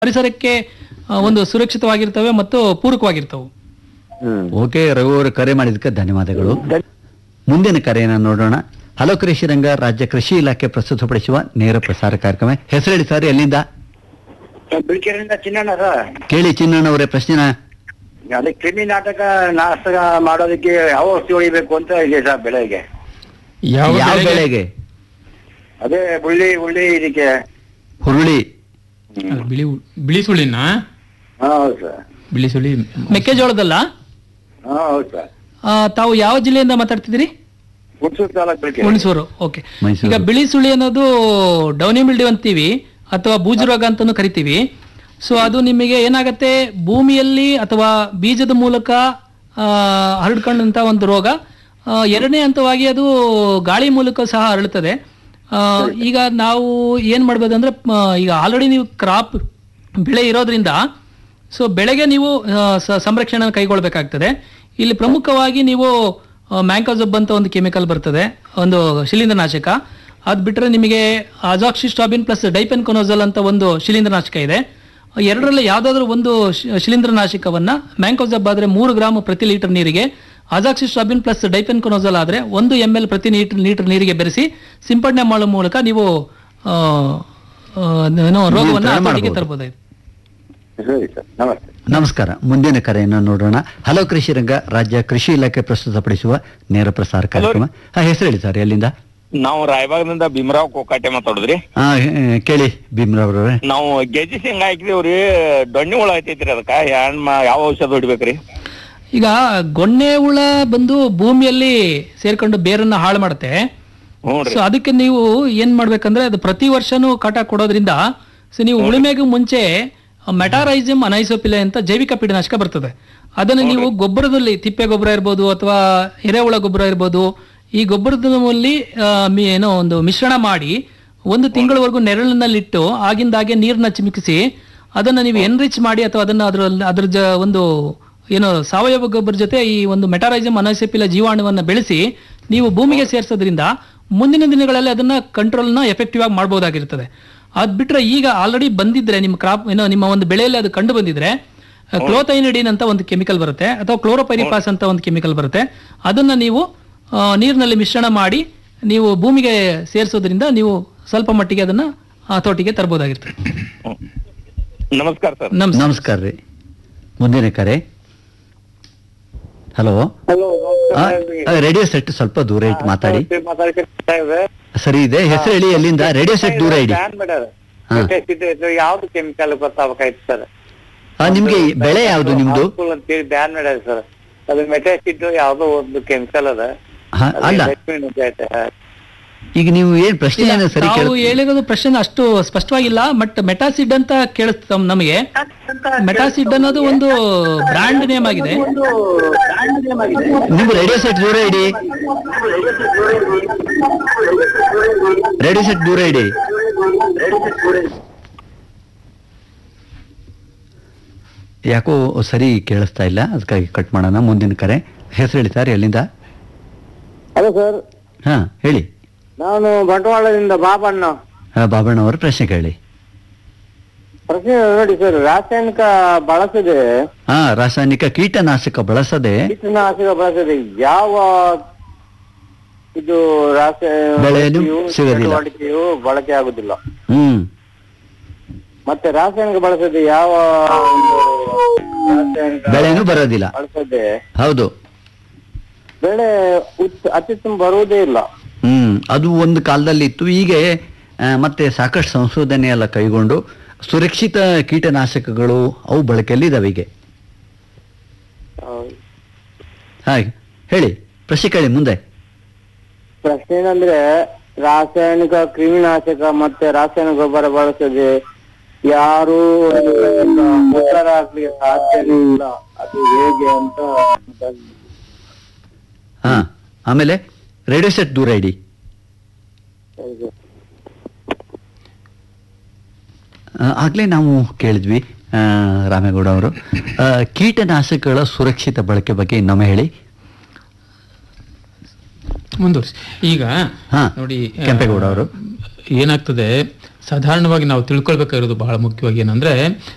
ಪರಿಸರಕ್ಕೆ ಆ, ಒಂದು ಸುರಕ್ಷಿತವಾಗಿರ್ತವೆ ಮತ್ತು ಪೂರಕವಾಗಿರ್ತವೆ ಹ್ಮ್ ಓಕೆ ರಘು ಅವರು ಕರೆ ಮಾಡಿದ್ದಕ್ಕೆ ಧನ್ಯವಾದಗಳು ಮುಂದಿನ ಕರೆಯನ್ನು ನೋಡೋಣ ಹಲೋ ಕೃಷಿ ರಂಗ ರಾಜ್ಯ ಕೃಷಿ ಇಲಾಖೆ ಪ್ರಸ್ತುತಪಡಿಸುವ ನೇರ ಪ್ರಸಾರ ಕಾರ್ಯಕ್ರಮ ಹೆಸರು ಹೇಳಿ ಸರ್ ಎಲ್ಲಿಂದ ಬಿಳಿಕೆರೆಯಿಂದ ಚಿನ್ನಣ್ಣ ಸರ್ ಕೇಳಿ ಚಿನ್ನಣ್ಣವರೇ ಪ್ರಶ್ನೆನ ಅದೇ ಕ್ರಿಮಿ ನಾಟಕ ನಾಶ ಮಾಡೋದಕ್ಕೆ ಯಾವ ಔಷಧಿ ಹೊಡಿಬೇಕು ಅಂತ ಇದೆ ಸರ್ ಬೆಳೆಗೆ ಯಾವ ಯಾವ ಬೆಳೆಗೆ? ಬೆಳೆಗೆ ಅದೇ ಉಳ್ಳಿ ಉಳ್ಳಿ ಇದಕ್ಕೆ ಹುರುಳಿ ಅದು ಬಿಳಿ ಬಿಳಿ ಸುಳಿನ ಹಾ ಹೌದು ಸರ್ ಬಿಳಿ ಸುಳಿ ಮೆಕ್ಕೆಜೋಳದಲ್ಲ ಹಾ ಹೌದು ಸರ್ ಆ, ತಾವು ಯಾವ ಜಿಲ್ಲೆಯಿಂದ ಮಾತಾಡ್ತಿದ್ದೀರಿ ಹುಣಸೂರು ತಾಲೂಕು ಬಿಳಿಕೆರೆ ಹುಣಸೂರು ಓಕೆ ಮೈಸೂರು. ಈಗ ಬಿಳಿ ಸುಳಿ ಅನ್ನೋದು ಡೌನಿ ಮಿಲ್ಡ್ಯೂ ಅಂತೀವಿ ಅಥವಾ ಬೂಜು ರೋಗ ಅಂತಾನು ಕರಿತೀವಿ ಸೊ ಅದು ನಿಮಗೆ ಏನಾಗತ್ತೆ ಭೂಮಿಯಲ್ಲಿ ಅಥವಾ ಬೀಜದ ಮೂಲಕ ಆ, ಹರಡ್ಕೊಂಡಂತ ಒಂದು ರೋಗ ಆ, ಎರಡನೇ ಹಂತವಾಗಿ ಅದು ಗಾಳಿ ಮೂಲಕ ಸಹ ಹರಡುತ್ತದೆ ಆ, ಈಗ ನಾವು ಏನ್ ಮಾಡ್ಬೋದು ಅಂದ್ರೆ ಮ, ಈಗ ಆಲ್ರೆಡಿ ನೀವು ಕ್ರಾಪ್ ಬೆಳೆ ಇರೋದ್ರಿಂದ ಸೊ ಬೆಳೆಗೆ ನೀವು ಆ, ಸ- ಸಂರಕ್ಷಣೆ ಕೈಗೊಳ್ಬೇಕಾಗ್ತದೆ ಇಲ್ಲಿ ಪ್ರಮುಖವಾಗಿ ನೀವು ಮ್ಯಾಂಕೋಸಬ್ ಅಂತ ಒಂದು ಕೆಮಿಕಲ್ ಬರ್ತದೆ ಒಂದು ಶಿಲೀಂಧ್ರನಾಶಕ ಅದು ಬಿಟ್ಟರೆ ನಿಮಗೆ ಅಜಾಕ್ಸಿಸ್ಟಾಬಿನ್ ಪ್ಲಸ್ ಡೈಪೆನ್ ಕೊನೋಸಲ್ ಅಂತ ಒಂದು ಶಿಲೀಂಧ್ರನಾಶಕ ಇದೆ ಎರಡರಲ್ಲಿ ಯಾವುದಾದ್ರೂ ಒಂದು ಶಿ- ಶಿಲೀಂಧ್ರನಾಶಕವನ್ನ ಮ್ಯಾಂಕೋಸಬ್ ಆದರೆ ಮೂರು ಗ್ರಾಮ್ ಪ್ರತಿ ಲೀಟರ್ ನೀರಿಗೆ ಅಜಾಕ್ಸಿಸ್ಟಾಬಿನ್ ಪ್ಲಸ್ ಡೈಪೆನ್ ಕೊನೋಸಲ್ ಆದರೆ ಒಂದು ಎಮ್ ಎಲ್ ಪ್ರತಿ ಲೀಟರ್ ಲೀಟರ್ ನೀರಿಗೆ ಬೆರೆಸಿ ಸಿಂಪಡಣೆ ಮಾಡುವ ಮೂಲಕ ನೀವು ಆ, ಆ, ಏನೋ ರೋಗವನ್ನು ನಿಯಂತ್ರಣ ಹತೋಟಿಗೆ ಮಾಡ್ಬೋದು. ತರಬಹುದಾಗಿದೆ ಸರಿ ಸರ್ ನಮಸ್ತೆ ನಮಸ್ಕಾರ ಮುಂದಿನ ಕರೆಯನ್ನು ನೋಡೋಣ ಹಲೋ ಕೃಷಿ ರಂಗ ರಾಜ್ಯ ಕೃಷಿ ಇಲಾಖೆ ಪ್ರಸ್ತುತಪಡಿಸುವ ನೇರ ಪ್ರಸಾರ ಕಾರ್ಯಕ್ರಮ ಹಾ ಹೆಸರು ಹೇಳಿ ಸರ್ ಎಲ್ಲಿಂದ ನಾವು ರಾಯಬಾಗದಿಂದ ಭೀಮರಾವ್ ಕೋಕಾಟೆ ಮಾತಾಡುದ್ರಿ ಹಾ ಹೇ- ಕೇಳಿ ಭೀಮ್ರಾವ್ರವ್ರೆ ನಾವು ಗೆಜ್ಜಿ ಶೇಂಗಾ ಹಾಕಿದೇವ್ರಿ ದೊಣ್ಣೆ ಹುಳ ಐತೈತ್ರಿ ಅದಕ್ಕ ಯಾನ್ ಮಾ- ಯಾವ ಔಷಧ ಹೊಡಿಬೇಕ್ರಿ ಈಗ ಗೊಣ್ಣೆ ಹುಳ ಬಂದು ಭೂಮಿಯಲ್ಲಿ ಸೇರ್ಕೊಂಡು ಬೇರನ್ನ ಹಾಳು ಮಾಡುತ್ತೆ ಹ್ಞೂನ್ರಿ ಸೊ ಅದಕ್ಕೆ ನೀವು ಏನ್ ಮಾಡ್ಬೇಕಂದ್ರೆ ಅದು ಪ್ರತಿ ವರ್ಷನೂ ಕಾಟ ಕೊಡೋದ್ರಿಂದ ಸೊ ನೀವು ಉಳುಮೆಗೂ ಮುಂಚೆ ಮೆಟಾರೈಸಮ್ ಅನೈಸೋಪಿಲೆ ಅಂತ ಜೈವಿಕ ಕೀಟನಾಶಕ ಬರ್ತದೆ ಅದನ್ನು ನೀವು ಗೊಬ್ಬರದಲ್ಲಿ ತಿಪ್ಪೆ ಗೊಬ್ಬರ ಇರ್ಬೋದು ಅಥವಾ ಎರೆಹುಳ ಗೊಬ್ಬರ ಇರ್ಬೋದು ಈ ಗೊಬ್ಬರದಲ್ಲಿ ಆ, ಮಿ- ಏನೋ ಒಂದು ಮಿಶ್ರಣ ಮಾಡಿ ಒಂದು ತಿಂಗಳವರೆಗೂ ನೆರಳಿನಲ್ಲಿಟ್ಟು ಆಗಿಂದಾಗೆ ನೀರನ್ನ ಚಿಮುಕಿಸಿ ಅದನ್ನ ನೀವು ಎನ್ರಿಚ್ ಮಾಡಿ ಅಥವಾ ಅದನ್ನ ಅದರಲ್ಲಿ ಅದ್ರ ಜ ಒಂದು ಏನು ಸಾವಯವ ಗೊಬ್ಬರ ಜೊತೆ ಈ ಒಂದು ಮೆಟಾರೈಸಮ್ ಅನೈಸೆಪಿಲ ಜೀವಾಣುವನ್ನ ಬೆಳೆಸಿ ನೀವು ಭೂಮಿಗೆ ಸೇರಿಸೋದ್ರಿಂದ ಮುಂದಿನ ದಿನಗಳಲ್ಲಿ ಅದನ್ನ ಕಂಟ್ರೋಲ್ನ ಎಫೆಕ್ಟಿವ್ ಆಗಿ ಮಾಡಬಹುದಾಗಿರ್ತದೆ ಅದ್ ಬಿಟ್ರೆ ಈಗ ಆಲ್ರೆಡಿ ಬಂದಿದ್ರೆ ನಿಮ್ಮ ಕ್ರಾಪ್ ಏನೋ ನಿಮ್ಮ ಒಂದು ಬೆಳೆಯಲ್ಲಿ ಅದು ಕಂಡು ಬಂದಿದ್ರೆ ಕ್ಲೋಥೈನಿಡಿನ್ ಅಂತ ಒಂದು ಕೆಮಿಕಲ್ ಬರುತ್ತೆ ಅಥವಾ ಕ್ಲೋರೋಪೈರಿಪಾಸ್ ಅಂತ ಒಂದು ಕೆಮಿಕಲ್ ಬರುತ್ತೆ ಅದನ್ನ ನೀವು ಆ, ನೀರಿನಲ್ಲಿ ಮಿಶ್ರಣ ಮಾಡಿ ನೀವು ಭೂಮಿಗೆ ಸೇರಿಸೋದ್ರಿಂದ ನೀವು ಸ್ವಲ್ಪ ಮಟ್ಟಿಗೆ ಅದನ್ನ ಹತೋಟಿಗೆ ತರಬಹುದಾಗಿರ್ತದೆ ಹ್ಮ್. ನಮಸ್ಕಾರ ಸರ್ ನಮಸ್ತೆ ನಮಸ್ಕಾರ ರೀ ಮುಂದಿನ ಕರೆ ಹಲೋ ಹಲೋ ರೇಡಿಯೋ ಸೆಟ್ ಸ್ವಲ್ಪ ದೂರ ಇಟ್ಟು ಮಾತಾಡಿ ಮಾತಾಡ್ತಾರೆ ಸರಿ ಇದೆ ಹೆಸರು ಹೇಳಿ ಎಲ್ಲಿಂದ ರೇಡಿಯೋ ಸೆಟ್ ದೂರ ಇಡಿ ಹಾ. ಯಾವ್ದು ಕೆಮಿಕಲ್ ಗೊತ್ತಾಗಬೇಕಾಯ್ತು ಸರ್ ಆ, ನಿಮ್ಗೆ ಈ ಬೆಳೆ ಯಾವ್ದು ನಿಮ್ದು ಅಂತೇಳಿ ಬ್ಯಾನ್ ಮಾಡ್ಯಾರ ಸರ್ ಅದು ಮೆಟಾಸಿಡ್ ಯಾವ್ದೋ ಒಂದು ಕೆಮಿಕಲ್ ಅದ ಹಾ, ಅಲ್ಲ ಈಗ ನೀವು ಏನ್ ಪ್ರಶ್ನೆ ಏನು ಸರಿ ತಾವು ಕೇಳ ಹೇಳಿರೋದು ಪ್ರಶ್ನೆ ಅಷ್ಟು ಸ್ಪಷ್ಟವಾಗಿಲ್ಲ ಬಟ್ ಮೆಟಾಸಿಡ್ ಅಂತ ಕೇಳಿಸ್ತ ನಮಗೆ ಮೆಟಾಸಿಡ್ ಅನ್ನೋದು ಒಂದು ಬ್ರ್ಯಾಂಡ್ ನೇಮ್ ಆಗಿದೆ ನೀವು ರೇಡಿಯೋ ಸೆಟ್ ದೂರ ಇಡಿ ರೇಡಿಯೋ ಸೆಟ್ ದೂರ ಇಡಿ ಯಾಕೋ ಸರಿ ಕೇಳಿಸ್ತಾ ಇಲ್ಲ ಅದಕ್ಕಾಗಿ ಕಟ್ ಮಾಡೋಣ ಮುಂದಿನ ಕರೆ ಹೆಸರು ಹೇಳಿ ಸರ್ ಎಲ್ಲಿಂದ ಹಲೋ ಸರ್ ಹಾ ಹೇಳಿ ನಾನು ಬಂಟ್ವಾಳದಿಂದ ಬಾಬಣ್ಣ ಹಾ, ಬಾಬಣ್ಣ ಅವರು ಪ್ರಶ್ನೆ ಕೇಳಿ ಪ್ರಶ್ನೆ ನೋಡಿ ಸರ್ ರಾಸಾಯನಿಕ ಬಳಸದೆ ಹಾ ರಾಸಾಯನಿಕ ಕೀಟನಾಶಕ ಬಳಸದೆ ಕೀಟನಾಶಕ ಬಳಸದೆ ಯಾವ ಇದು ಬೆಳೆಯನ್ನು ರಾಸಾಯನಿಕ ಸಿಗೋದಿಲ್ಲ. ಚಟುವಟಿಕೆಯು ಬಳಕೆ ಆಗುದಿಲ್ಲ ಹ್ಮ್ ಮತ್ತೆ ರಾಸಾಯನಿಕ ಬಳಸದೆ ಯಾವ ಒಂದು ರಾಸಾಯನಿಕ ಬೆಳೆನೂ ಬರೋದಿಲ್ಲ ಬಳಸದೆ ಹೌದು ಬೆಳೆ ಉತ್- ಅತ್ಯುತ್ತಮ ಬರುವುದೇ ಇಲ್ಲ ಹ್ಮ್ ಅದು ಒಂದು ಕಾಲದಲ್ಲಿ ಇತ್ತು ಈಗ ಆ, ಮತ್ತೆ ಸಾಕಷ್ಟು ಸಂಶೋಧನೆ ಎಲ್ಲ ಕೈಗೊಂಡು ಸುರಕ್ಷಿತ ಕೀಟನಾಶಕಗಳು ಅವು ಬಳಕೆಯಲ್ಲಿ ಇದಾವೆ ಈಗ ಹೌದು. ಹಾಗೆ ಹೇಳಿ ಪ್ರಶ್ನೆ ಕೇಳಿ ಮುಂದೆ ಪ್ರಶ್ನೆ ಏನಂದ್ರೆ ರಾಸಾಯನಿಕ ಕ್ರಿಮಿನಾಶಕ ಮತ್ತೆ ರಾಸಾಯನಿಕ ಗೊಬ್ಬರ ಬಳಸದೆ ಯಾರು ಒಂದು ಬೆಳೆಯನ್ನ ಉತ್ತರ ಹಾಕ್ಲಿಕ್ಕೆ ಸಾಧ್ಯನೇ ಇಲ್ಲ ಅದು ಹೇಗೆ ಅಂತ ಹಾ ಆಮೇಲೆ ರೇಡಿಯೋ ಸೆಟ್ ದೂರ ಇಡಿ ಹೇಗೆ? ಆ, ಆಗ್ಲೇ ನಾವು ಕೇಳಿದ್ವಿ ಆ, ರಾಮೇಗೌಡ ಅವರು ಆ, ಕೀಟನಾಶಕಗಳ ಸುರಕ್ಷಿತ ಬಳಕೆ ಬಗ್ಗೆ ಇನ್ನೊಮ್ಮೆ ಹೇಳಿ ಮುಂದುವರಿಸಿ ಈಗ ಹಾ, ನೋಡಿ ಆ, ಕೆಂಪೇಗೌಡ ಅವರು. ಏನಾಗ್ತದೆ ಸಾಧಾರಣವಾಗಿ ನಾವು ತಿಳ್ಕೊಳ್ಬೇಕಾಗಿರೋದು ಬಹಳ ಮುಖ್ಯವಾಗಿ ಏನಂದ್ರೆ